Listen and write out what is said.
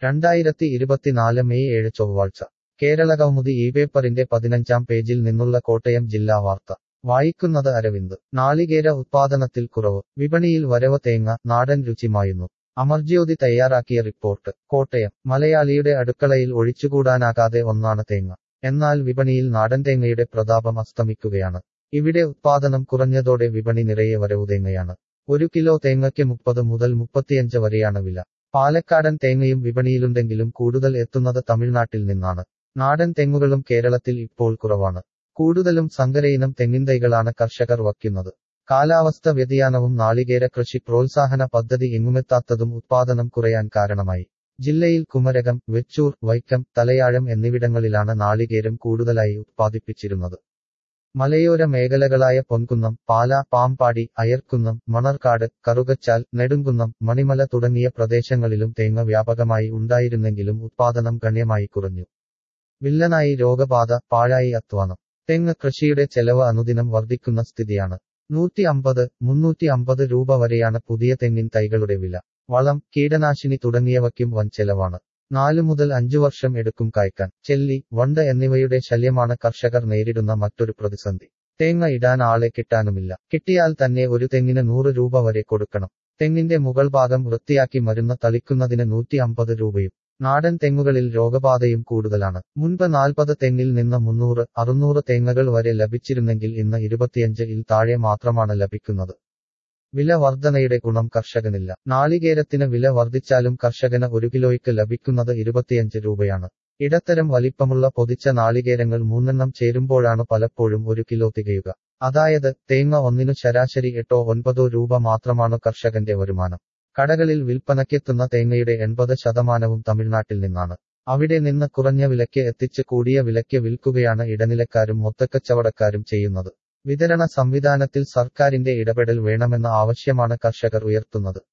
രണ്ടായിരത്തി ഇരുപത്തിനാല് മെയ് ഏഴ് ചൊവ്വാഴ്ച കേരളകൗമുദി ഈ പേപ്പറിന്റെ പതിനഞ്ചാം പേജിൽ നിന്നുള്ള കോട്ടയം ജില്ലാ വാർത്ത വായിക്കുന്നത് അരവിന്ദ് നാളികേര ഉത്പാദനത്തിൽ കുറവ് വിപണിയിൽ വരവ് തേങ്ങ നാടൻ രുചിമായുന്നു അമർജ്യോതി തയ്യാറാക്കിയ റിപ്പോർട്ട് കോട്ടയം മലയാളിയുടെ അടുക്കളയിൽ ഒഴിച്ചുകൂടാനാകാതെ ഒന്നാണ് തേങ്ങ എന്നാൽ വിപണിയിൽ നാടൻ തേങ്ങയുടെ പ്രതാപം അസ്തമിക്കുകയാണ് ഇവിടെ ഉത്പാദനം കുറഞ്ഞതോടെ വിപണി നിറയെ വരവു തേങ്ങയാണ് ഒരു കിലോ തേങ്ങയ്ക്ക് മുപ്പത് മുതൽ മുപ്പത്തിയഞ്ച് വരെയാണ് വില പാലക്കാടൻ തേങ്ങയും വിപണിയിലുണ്ടെങ്കിലും കൂടുതൽ എത്തുന്നത് തമിഴ്നാട്ടിൽ നിന്നാണ് നാടൻ തെങ്ങുകളും കേരളത്തിൽ ഇപ്പോൾ കുറവാണ് കൂടുതലും സങ്കരയിനം തെങ്ങിൻതൈകളാണ് കർഷകർ വയ്ക്കുന്നത് കാലാവസ്ഥ വ്യതിയാനവും നാളികേര കൃഷി പ്രോത്സാഹന പദ്ധതി എങ്ങുമെത്താത്തതും ഉത്പാദനം കുറയാൻ കാരണമായി ജില്ലയിൽ കുമരകം വെച്ചൂർ വൈക്കം തലയാഴം എന്നിവിടങ്ങളിലാണ് നാളികേരം കൂടുതലായി ഉത്പാദിപ്പിച്ചിരുന്നത് മലയോര മേഖലകളായ പൊൻകുന്നം പാല പാമ്പാടി അയർക്കുന്നം മണർക്കാട് കറുകച്ചാൽ നെടുങ്കുന്നം മണിമല തുടങ്ങിയ പ്രദേശങ്ങളിലും തേങ്ങ വ്യാപകമായി ഉണ്ടായിരുന്നെങ്കിലും ഉത്പാദനം ഗണ്യമായി കുറഞ്ഞു വില്ലനായി രോഗബാധ പാഴായി അധ്വാനം തെങ്ങ് കൃഷിയുടെ ചെലവ് അനുദിനം വർദ്ധിക്കുന്ന സ്ഥിതിയാണ് നൂറ്റി അമ്പത് മുന്നൂറ്റി അമ്പത് രൂപ വരെയാണ് പുതിയ തെങ്ങിൻ തൈകളുടെ വില വളം കീടനാശിനി തുടങ്ങിയവയ്ക്കും വൻ ചെലവാണ് നാലു മുതൽ അഞ്ചു വർഷം എടുക്കും കായ്ക്കാൻ ചെല്ലി വണ്ട് എന്നിവയുടെ ശല്യമാണ് കർഷകർ നേരിടുന്ന മറ്റൊരു പ്രതിസന്ധി തേങ്ങ ഇടാൻ ആളെ കിട്ടാനുമില്ല കിട്ടിയാൽ തന്നെ ഒരു തെങ്ങിന് നൂറ് രൂപ വരെ കൊടുക്കണം തെങ്ങിന്റെ മുകൾ ഭാഗം വൃത്തിയാക്കി മരുന്ന് തളിക്കുന്നതിന് നൂറ്റി അമ്പത് രൂപയും നാടൻ തെങ്ങുകളിൽ രോഗബാധയും കൂടുതലാണ് മുൻപ് നാൽപ്പത് തെങ്ങിൽ നിന്ന് മുന്നൂറ് അറുന്നൂറ് തേങ്ങകൾ വരെ ലഭിച്ചിരുന്നെങ്കിൽ ഇന്ന് ഇരുപത്തിയഞ്ച് ഇൽ താഴെ മാത്രമാണ് ലഭിക്കുന്നത് വില വർധനയുടെ ഗുണം കർഷകനില്ല നാളികേരത്തിന് വില വർദ്ധിച്ചാലും കർഷകന് ഒരു കിലോയ്ക്ക് ലഭിക്കുന്നത് ഇരുപത്തിയഞ്ച് രൂപയാണ് ഇടത്തരം വലിപ്പമുള്ള പൊതിച്ച നാളികേരങ്ങൾ മൂന്നെണ്ണം ചേരുമ്പോഴാണ് പലപ്പോഴും ഒരു കിലോ തികയുക അതായത് തേങ്ങ ഒന്നിനു ശരാശരി എട്ടോ ഒൻപതോ രൂപ മാത്രമാണ് കർഷകന്റെ വരുമാനം കടകളിൽ വിൽപ്പനയ്ക്കെത്തുന്ന തേങ്ങയുടെ എൺപത് ശതമാനവും തമിഴ്നാട്ടിൽ നിന്നാണ് അവിടെ നിന്ന് കുറഞ്ഞ വിലയ്ക്ക് എത്തിച്ച് കൂടിയ വിലയ്ക്ക് വിൽക്കുകയാണ് ഇടനിലക്കാരും മൊത്തക്കച്ചവടക്കാരും ചെയ്യുന്നത് വിതരണ സംവിധാനത്തിൽ സർക്കാരിന്റെ ഇടപെടൽ വേണമെന്ന ആവശ്യമാണ് കർഷകർ ഉയർത്തുന്നത്